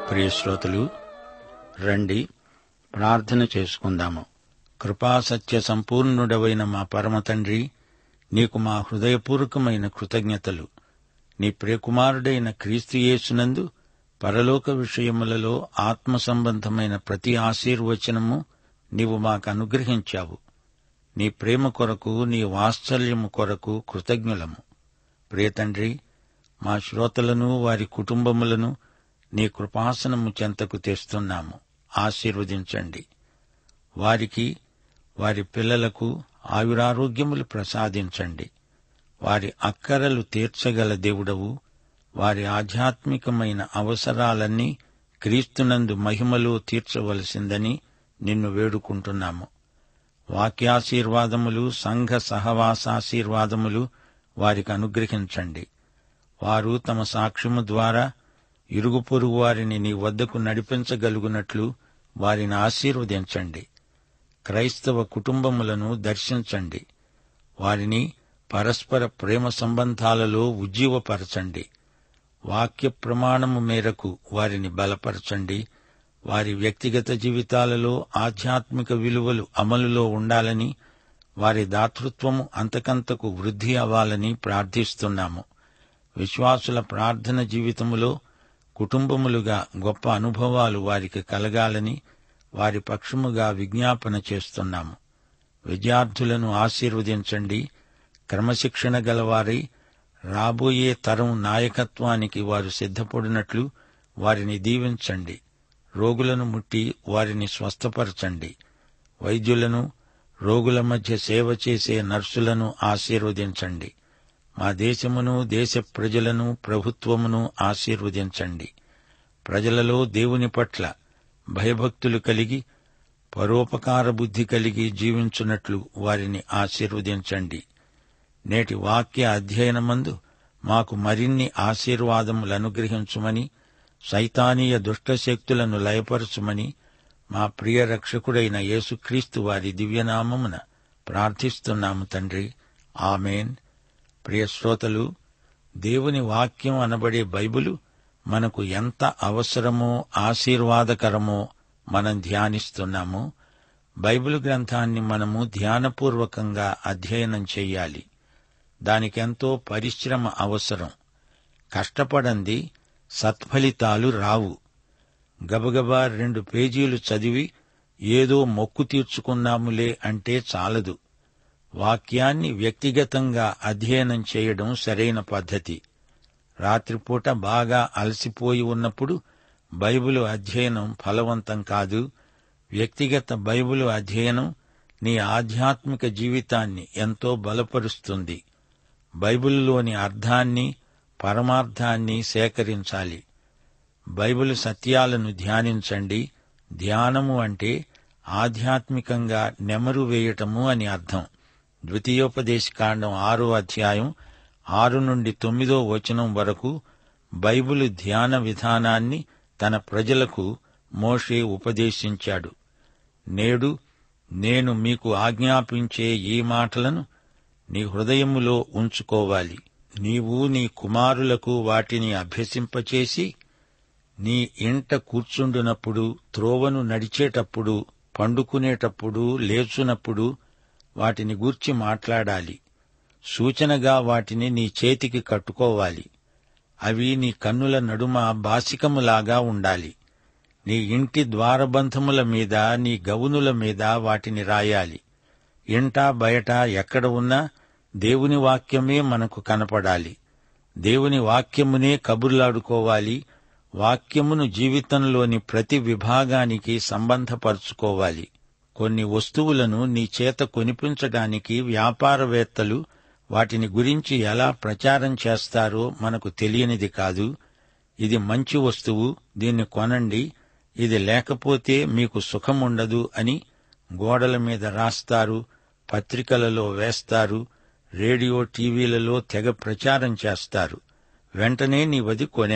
ప్రియ శ్రోతలు రండి ప్రార్థన చేసుకుందాము కృపాసత్య సంపూర్ణుడవైన మా పరమ తండ్రి నీకు మా హృదయపూర్వకమైన కృతజ్ఞతలు నీ ప్రియకుమారుడైన క్రీస్తు యేసునందు పరలోక విషయములలో ఆత్మ సంబంధమైన ప్రతి ఆశీర్వచనము నీవు మాకు అనుగ్రహించావు నీ ప్రేమ కొరకు నీ వాత్సల్యము కొరకు కృతజ్ఞులము ప్రియతండ్రి మా శ్రోతలను వారి కుటుంబములను నీ కృపాసనము చెంతకు తెస్తున్నాము ఆశీర్వదించండి వారికి వారి పిల్లలకు ఆయురారోగ్యములు ప్రసాదించండి వారి అక్కరలు తీర్చగల దేవుడవు వారి ఆధ్యాత్మికమైన అవసరాలన్నీ క్రీస్తునందు మహిమలో తీర్చవలసిందని నిన్ను వేడుకుంటున్నాము వాక్యాశీర్వాదములు సంఘ సహవాసాశీర్వాదములు వారికి అనుగ్రహించండి వారు తమ సాక్ష్యము ద్వారా ఇరుగు పొరుగు వారిని నీ వద్దకు నడిపించగలుగునట్లు వారిని ఆశీర్వదించండి క్రైస్తవ కుటుంబములను దర్శించండి వారిని పరస్పర ప్రేమ సంబంధాలలో ఉజ్జీవపరచండి వాక్య ప్రమాణము మేరకు వారిని బలపరచండి వారి వ్యక్తిగత జీవితాలలో ఆధ్యాత్మిక విలువలు అమలులో ఉండాలని వారి దాతృత్వము అంతకంతకు వృద్ధి అవ్వాలని ప్రార్థిస్తున్నాము విశ్వాసుల ప్రార్థన జీవితములో కుటుంబములుగా గొప్ప అనుభవాలు వారికి కలగాలని వారి పక్షముగా విజ్ఞాపన చేస్తున్నాము విద్యార్థులను ఆశీర్వదించండి క్రమశిక్షణ గలవారై రాబోయే తరం నాయకత్వానికి వారు సిద్ధపడినట్లు వారిని దీవించండి రోగులను ముట్టి వారిని స్వస్థపరచండి వైద్యులను రోగుల మధ్య సేవ చేసే నర్సులను ఆశీర్వదించండి మా దేశమును దేశ ప్రజలను ప్రభుత్వమును ఆశీర్వదించండి ప్రజలలో దేవుని పట్ల భయభక్తులు కలిగి పరోపకార బుద్ధి కలిగి జీవించున్నట్లు వారిని ఆశీర్వదించండి నేటి వాక్య అధ్యయనమందు మాకు మరిన్ని ఆశీర్వాదములు అనుగ్రహించుమని సైతానీయ దుష్టశక్తులను లయపరచుమని మా ప్రియ రక్షకుడైన యేసుక్రీస్తు వారి దివ్యనామమున ప్రార్థిస్తున్నాము తండ్రి ఆమెన్ ప్రియ శ్రోతలు దేవుని వాక్యం అనబడే బైబిలు మనకు ఎంత అవసరమో ఆశీర్వాదకరమో మనం ధ్యానిస్తున్నాము బైబిల్ గ్రంథాన్ని మనము ధ్యానపూర్వకంగా అధ్యయనం చెయ్యాలి దానికెంతో పరిశ్రమ అవసరం కష్టపడంది సత్ఫలితాలు రావు గబగబా రెండు పేజీలు చదివి ఏదో మొక్కు తీర్చుకున్నాములే అంటే చాలదు వాక్యాన్ని వ్యక్తిగతంగా అధ్యయనం చేయడం సరైన పద్ధతి రాత్రిపూట బాగా అలసిపోయి ఉన్నప్పుడు బైబిలు అధ్యయనం ఫలవంతం కాదు వ్యక్తిగత బైబిలు అధ్యయనం నీ ఆధ్యాత్మిక జీవితాన్ని ఎంతో బలపరుస్తుంది బైబిల్లోని అర్థాన్ని పరమార్థాన్ని సేకరించాలి బైబిల్ సత్యాలను ధ్యానించండి ధ్యానము అంటే ఆధ్యాత్మికంగా నెమరు వేయటము అని అర్థం ద్వితీయోపదేశకాండం ఆరో అధ్యాయం ఆరు నుండి తొమ్మిదో వచనం వరకు బైబిల్ ధ్యాన విధానాన్ని తన ప్రజలకు మోషే ఉపదేశించాడు నేడు నేను మీకు ఆజ్ఞాపించే ఈ మాటలను నీ హృదయములో ఉంచుకోవాలి నీవు నీ కుమారులకు వాటిని అభ్యసింపచేసి నీ ఇంట కూర్చుండునప్పుడు త్రోవను నడిచేటప్పుడు పండుకునేటప్పుడు లేచునప్పుడు వాటిని గూర్చి మాట్లాడాలి సూచనగా వాటిని నీ చేతికి కట్టుకోవాలి అవి నీ కన్నుల నడుమ బాసికములాగా ఉండాలి నీ ఇంటి ద్వారబంధముల మీద నీ గవునుల మీద వాటిని రాయాలి ఇంట బయట ఎక్కడ ఉన్నా దేవుని వాక్యమే మనకు కనపడాలి దేవుని వాక్యమునే కబుర్లాడుకోవాలి వాక్యమును జీవితంలోని ప్రతి విభాగానికి సంబంధపరుచుకోవాలి కొన్ని వస్తువులను నీ చేత కొనిపించడానికి వ్యాపారవేత్తలు వాటిని గురించి ఎలా ప్రచారం చేస్తారో మనకు తెలియనిది కాదు ఇది మంచి వస్తువు దీన్ని కొనండి ఇది లేకపోతే మీకు సుఖముండదు అని గోడల మీద రాస్తారు పత్రికలలో వేస్తారు రేడియో టీవీలలో తెగ ప్రచారం చేస్తారు వెంటనే నీవది కొనే